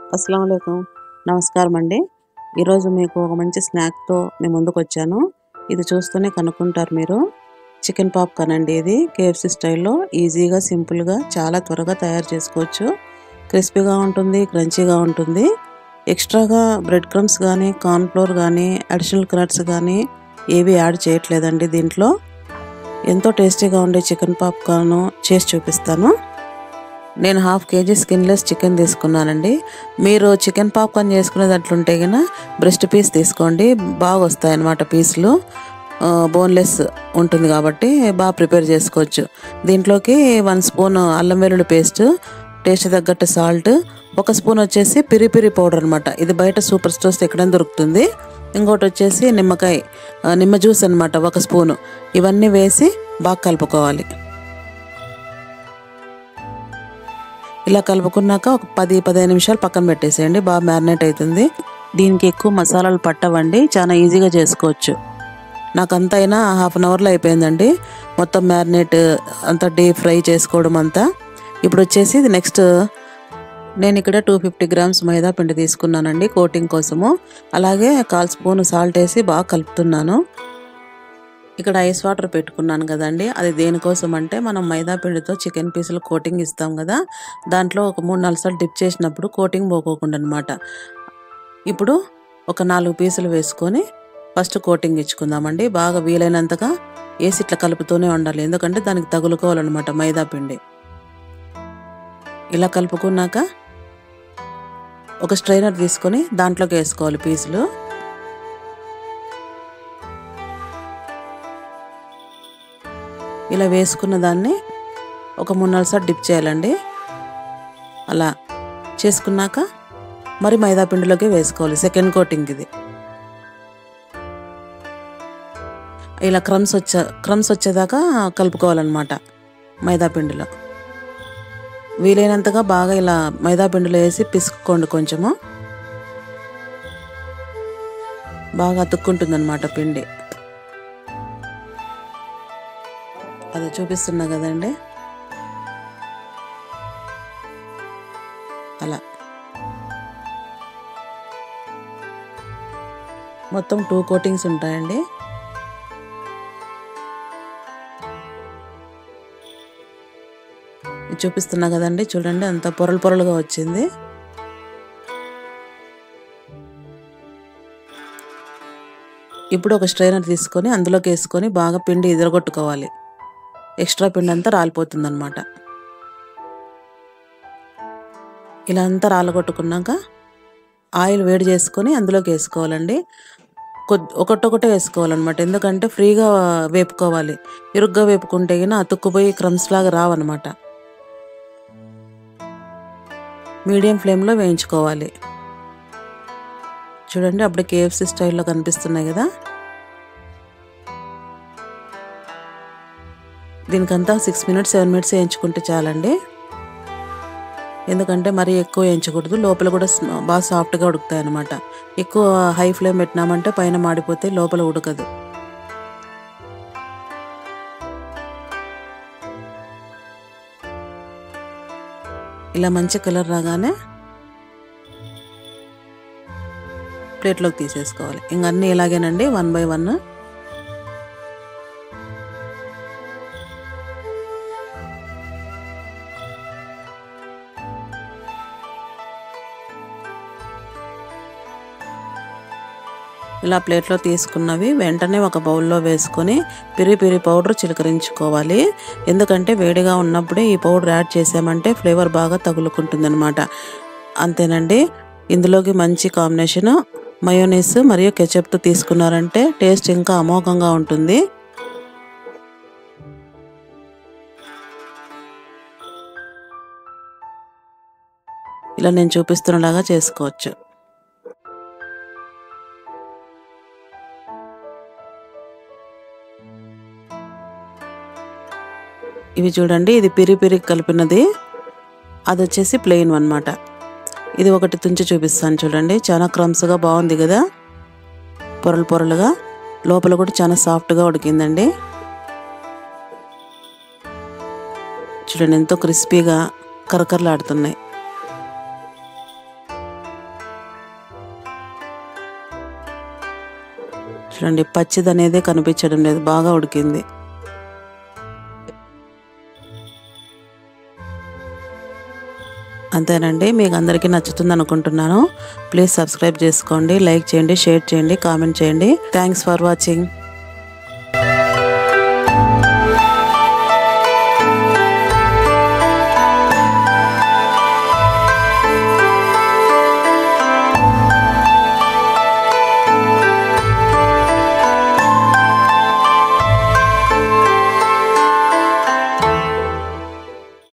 అస్సలం అయికం నమస్కారం అండి ఈరోజు మీకు ఒక మంచి స్నాక్తో మేము ముందుకు వచ్చాను ఇది చూస్తూనే కనుక్కుంటారు మీరు చికెన్ పాప్కార్న్ అండి ఇది కేఎఫ్సి స్టైల్లో ఈజీగా సింపుల్గా చాలా త్వరగా తయారు చేసుకోవచ్చు క్రిస్పీగా ఉంటుంది క్రంచీగా ఉంటుంది ఎక్స్ట్రాగా బ్రెడ్ క్రమ్స్ కానీ కార్న్ఫ్లోర్ కానీ అడిషనల్ కనట్స్ కానీ ఏవి యాడ్ చేయట్లేదండి దీంట్లో ఎంతో టేస్టీగా ఉండే చికెన్ పాప్కార్న్ చేసి చూపిస్తాను నేను హాఫ్ కేజీ స్కిన్లెస్ చికెన్ తీసుకున్నానండి మీరు చికెన్ పాప్కార్న్ చేసుకునేటట్లుంటే కనుక బ్రెస్ట్ పీస్ తీసుకోండి బాగా వస్తాయి అన్నమాట పీసులు బోన్లెస్ ఉంటుంది కాబట్టి బాగా ప్రిపేర్ చేసుకోవచ్చు దీంట్లోకి వన్ స్పూన్ అల్లం వెల్లుల్లి పేస్ట్ టేస్ట్ తగ్గట్టు సాల్ట్ ఒక స్పూన్ వచ్చేసి పిరి పిరి పౌడర్ అనమాట ఇది బయట సూపర్ స్టోర్స్ ఎక్కడైనా దొరుకుతుంది ఇంకోటి వచ్చేసి నిమ్మకాయ ఆ, నిమ్మ జ్యూస్ అనమాట ఒక స్పూను ఇవన్నీ వేసి బాగా కలుపుకోవాలి ఇలా కలుపుకున్నాక ఒక పది పదిహేను నిమిషాలు పక్కన పెట్టేసేయండి బాగా మ్యారినేట్ అవుతుంది దీనికి ఎక్కువ మసాలాలు పట్టవండి చాలా ఈజీగా చేసుకోవచ్చు నాకు అంత అయినా హాఫ్ అన్ అవర్లో అయిపోయిందండి మొత్తం మ్యారినేట్ అంతా డీప్ ఫ్రై చేసుకోవడం అంతా ఇప్పుడు వచ్చేసి ఇది నెక్స్ట్ నేను ఇక్కడ టూ ఫిఫ్టీ గ్రామ్స్ మైదా పిండి తీసుకున్నానండి కోటింగ్ కోసము అలాగే కాల్ స్పూన్ సాల్ట్ వేసి బాగా కలుపుతున్నాను ఇక్కడ ఐస్ వాటర్ పెట్టుకున్నాను కదండి అది దేనికోసం అంటే మనం మైదా పిండితో చికెన్ పీసులు కోటింగ్ ఇస్తాం కదా దాంట్లో ఒక మూడు నాలుగు సార్లు డిప్ చేసినప్పుడు కోటింగ్ పోకోకుండా అనమాట ఇప్పుడు ఒక నాలుగు పీసులు వేసుకొని ఫస్ట్ కోటింగ్ ఇచ్చుకుందామండి బాగా వీలైనంతగా వేసి ఇట్లా కలుపుతూనే ఉండాలి ఎందుకంటే దానికి తగులుకోవాలన్నమాట మైదా పిండి ఇలా కలుపుకున్నాక ఒక స్ట్రైనర్ తీసుకొని దాంట్లోకి వేసుకోవాలి పీసులు ఇలా వేసుకున్న దాన్ని ఒక మూడు నాలుగు సార్లు డిప్ చేయాలండి అలా చేసుకున్నాక మరి మైదా పిండిలోకి వేసుకోవాలి సెకండ్ కోటింగ్ ఇది ఇలా క్రమ్స్ వచ్చే క్రమ్స్ వచ్చేదాకా కలుపుకోవాలన్నమాట మైదా పిండిలో వీలైనంతగా బాగా ఇలా మైదా పిండిలో వేసి పిసుక్కోండి కొంచెము బాగా అతుక్కుంటుందన్నమాట పిండి అది చూపిస్తున్నా కదండి అలా మొత్తం టూ కోటింగ్స్ ఉంటాయండి ఇది చూపిస్తున్నా కదండి చూడండి అంత పొరలు పొరలుగా వచ్చింది ఇప్పుడు ఒక స్ట్రైనర్ తీసుకొని అందులోకి వేసుకొని బాగా పిండి ఎదరగొట్టుకోవాలి ఎక్స్ట్రా పిండి అంతా రాలిపోతుంది అనమాట ఇలా అంతా రాలగొట్టుకున్నాక ఆయిల్ వేడి చేసుకొని అందులోకి వేసుకోవాలండి కొద్ది ఒకటొకటే వేసుకోవాలన్నమాట ఎందుకంటే ఫ్రీగా వేపుకోవాలి ఇరుగ్గా వేపుకుంటే గిన అతుక్కుపోయి క్రమ్స్ లాగా రావన్నమాట మీడియం ఫ్లేమ్లో వేయించుకోవాలి చూడండి అప్పుడు కేఎఫ్సి స్టైల్లో కనిపిస్తున్నాయి కదా దీనికంతా సిక్స్ మినిట్స్ సెవెన్ మినిట్స్ వేయించుకుంటే చాలండి ఎందుకంటే మరీ ఎక్కువ వేయించకూడదు లోపల కూడా స్- బాగా సాఫ్ట్గా ఉడుకుతాయి అనమాట ఎక్కువ హై ఫ్లేమ్ పెట్టినామంటే పైన మాడిపోతే లోపల ఉడకదు ఇలా మంచి కలర్ రాగానే ప్లేట్లోకి తీసేసుకోవాలి ఇంక అన్నీ ఇలాగేనండి వన్ బై వన్ ఇలా ప్లేట్లో తీసుకున్నవి వెంటనే ఒక బౌల్లో వేసుకొని పిరి పిరి పౌడర్ చిలకరించుకోవాలి ఎందుకంటే వేడిగా ఉన్నప్పుడే ఈ పౌడర్ యాడ్ చేసామంటే ఫ్లేవర్ బాగా తగులుకుంటుందన్నమాట అంతేనండి ఇందులోకి మంచి కాంబినేషన్ మయోనీస్ మరియు కెచప్తో తీసుకున్నారంటే టేస్ట్ ఇంకా అమోఘంగా ఉంటుంది ఇలా నేను చూపిస్తున్నలాగా చేసుకోవచ్చు ఇవి చూడండి ఇది పిరి పిరి కలిపినది అది వచ్చేసి ప్లెయిన్ అనమాట ఇది ఒకటి తుంచి చూపిస్తాను చూడండి చాలా క్రమ్స్గా బాగుంది కదా పొరలు పొరలుగా లోపల కూడా చాలా సాఫ్ట్గా ఉడికిందండి చూడండి ఎంతో క్రిస్పీగా కరకరలాడుతున్నాయి చూడండి పచ్చిది అనేది కనిపించడం లేదు బాగా ఉడికింది అంతేనండి మీకు అందరికీ నచ్చుతుంది అనుకుంటున్నాను ప్లీజ్ సబ్స్క్రైబ్ చేసుకోండి లైక్ చేయండి షేర్ చేయండి కామెంట్ చేయండి థ్యాంక్స్ ఫర్ వాచింగ్